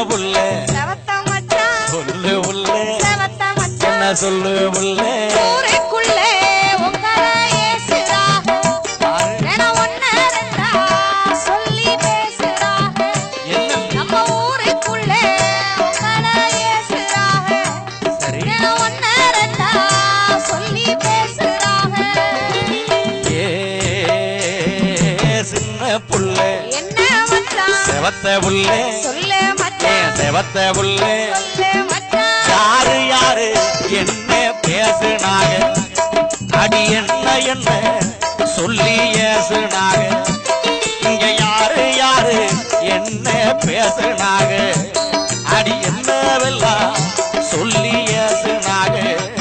புள்ள செவத்த மச்சான் சொல்லு புள்ள செவத்த என்ன மச்சான் சொல்லு புள்ள ஊருக்குள்ளே உங்களை ஏசுறாக வேணா ஒண்ணு ரெண்டா சொல்லி பேசுறாக என்ன நம்ம ஊருக்குள்ளே உங்களை ஏசுறாக சரி வேணா ஒண்ணு ரெண்டா சொல்லி பேசுறாக ஏ சின்ன புள்ள என்ன மச்சான் செவத்த புள்ள சொல்லு ஏன் மச்சான் செவத்த புள்ள சொல்லு மச்சான் யாரு யாரு என்ன பேசுனாங்க அடி என்ன என்ன சொல்லி ஏசுனாங்க இங்க யாரு யாரு என்ன பேசுனாங்க அடி என்னவெல்லாம் சொல்லி ஏசுனாங்க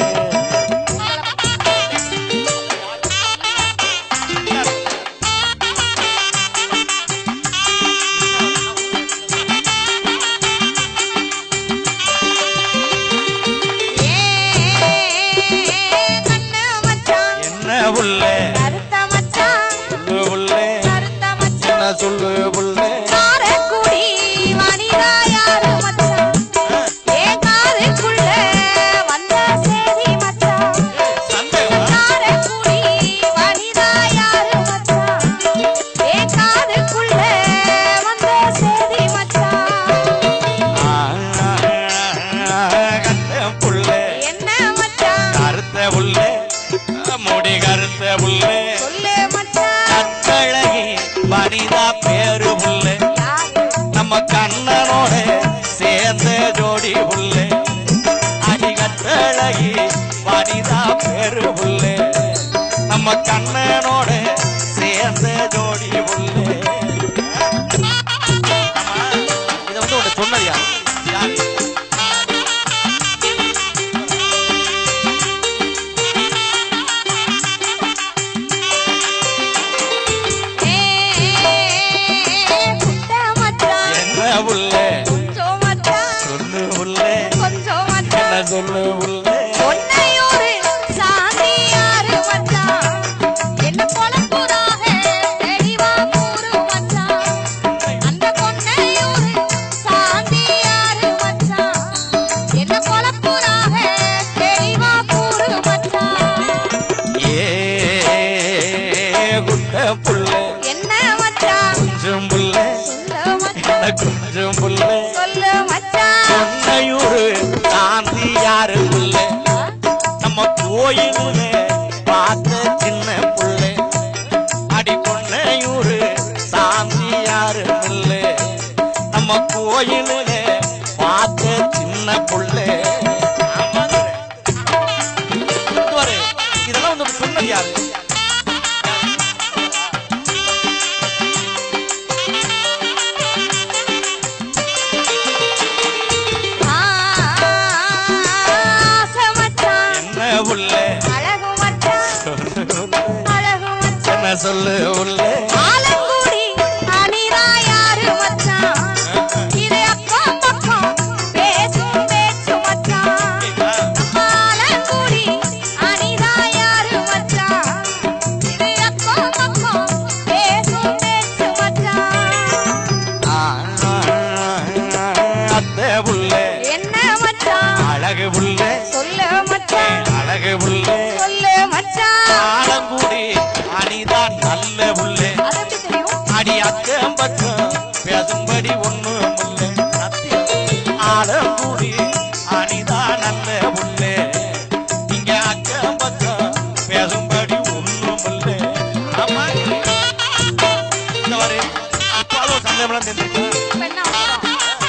கண்ணு மச்சான் என்ன புள்ள கருத்த மச்சான் சொல்லு புள்ள கருத்த மச்சான் என்ன சொல்லு புள்ள காரக்குடி வனிதா யாரு மச்சான் ஏன் காதுக்குள்ள வந்த சேதி மச்சான் சந்தேகமா? காரக்குடி வனிதா யாரு மச்சான் ஏன் காதுக்குள்ள வந்த சேதி மச்சான் கத்த புள்ள என்ன மச்சான் கருத்த புள்ள முடி கருத்த புள்ள சொல்லு மச்சான் கட்டழகி வனிதா பேரு புள்ள யாரு நம்ம கண்ணனோட சேர்ந்த ஜோடி புள்ள அடி கட்டழகி வனிதா பேரு புள்ள நம்ம கண்ணனோட சேர்ந்த ஜோடி புள்ள இத வந்து உன்னை சொன்னது யாரு யாரு குட்ட மச்சான் என்ன புள்ள கொஞ்சம் மச்சான் சொல்லு புள்ள கொஞ்சம் என்ன மச்சான் சொல்லு புள்ள பொன்னையூரு சாமியாரு மச்சான் என்ன பொழப்புறாக தெளிவா கூறு மச்சான் அந்த பொன்னையூரு சாமியாரு மச்சான் என்ன பொழப்புறாக தெளிவா கூறு மச்சான் ஏ குட்ட புள்ள என்ன மச்சான் கொஞ்சம் புள்ள சொல்லு மச்சான் என்ன கொஞ்சம் புள்ள சொல்லு மச்சான் பொன்னையூரு சாந்தி யாரு புள்ள நம்ம கோயிலுல பார்த்த சின்ன புள்ள அடி பொன்னையூரு சாந்தி யாரு புள்ள நம்ம கோயிலுல பார்த்த சின்ன புள்ள ஆமாங்க. இங்க பாரு, இதெல்லாம் வந்து சொன்னது யாரு ஆசை மச்சான் என்ன புள்ள அழகு மச்சான் அழகு மச்சான் என்ன சொல்லு உள்ள ஆலங்குடி அனிதா யாரு மச்சான் இது அக்கம் பக்கம் பேசும் பேச்சு மச்சான் ஆலங்குடி அனிதா யாரு மச்சான் இது அக்கம் பக்கம் பேசும் பேச்சு மச்சான் அத்தை புள்ள என்ன மச்சான் அழகு புள்ள சொல்லு மச்சான் அழகு புள்ள சொல்லு மச்சான் ஆலங்குடி அணிதான் நல்ல புள்ள அது எப்படி தெரியும் அடி அக்கம் பக்கம் பேசும்படி ஒண்ணு முல்ல ஆலங்குடி அணிதான் நல்ல புள்ள இங்க அக்கம் பக்கம் பேசும்படி ஒண்ணு முல்ல ஆமா இந்த மாதிரி இப்பாலும் சந்தேகம் தெரிஞ்சுக்கா இப்ப என்ன அவசரம்?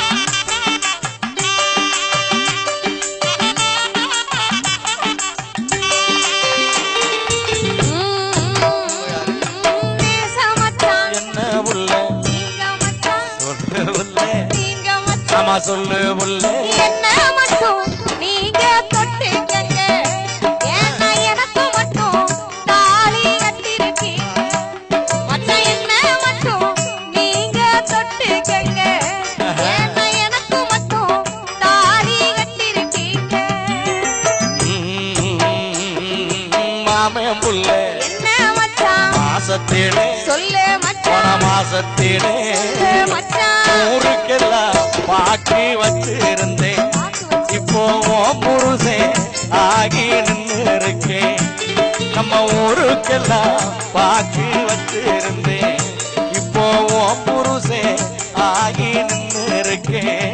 நேச மச்சான், என்ன புள்ள நீங்க மச்சான், சொல்லு புள்ள நீங்க மச்சான். ஆமா சொல்லு புள்ள என்ன மட்டும் நீங்க தொட்டுக்கங்க. ஏன்னா எனக்கு மட்டும் தாலி கட்டிருக்கீங்க. மச்சான் என்ன மட்டும் நீங்க தொட்டுக்கங்க. ஏன்னா எனக்கு மட்டும் தாலி கட்டிருக்கீங்க. மாமன் புள்ள என்ன மச்சான் மாசத்திலே சொல்லு போன மச்சான் மாசத்திலே சொல்லு மச்சான் ஊருக்கெல்லாம் பாக்கி வச்சிருந்தேன் பாக்கு வச்சு இப்போ உன் புருஷன் ஆகி நின்னு இருக்கேன் நம்ம ஊருக்கெல்லாம் பாக்கு வச்சிருந்தேன் இப்போ உன் புருஷன் ஆகி நின்னு இருக்கேன்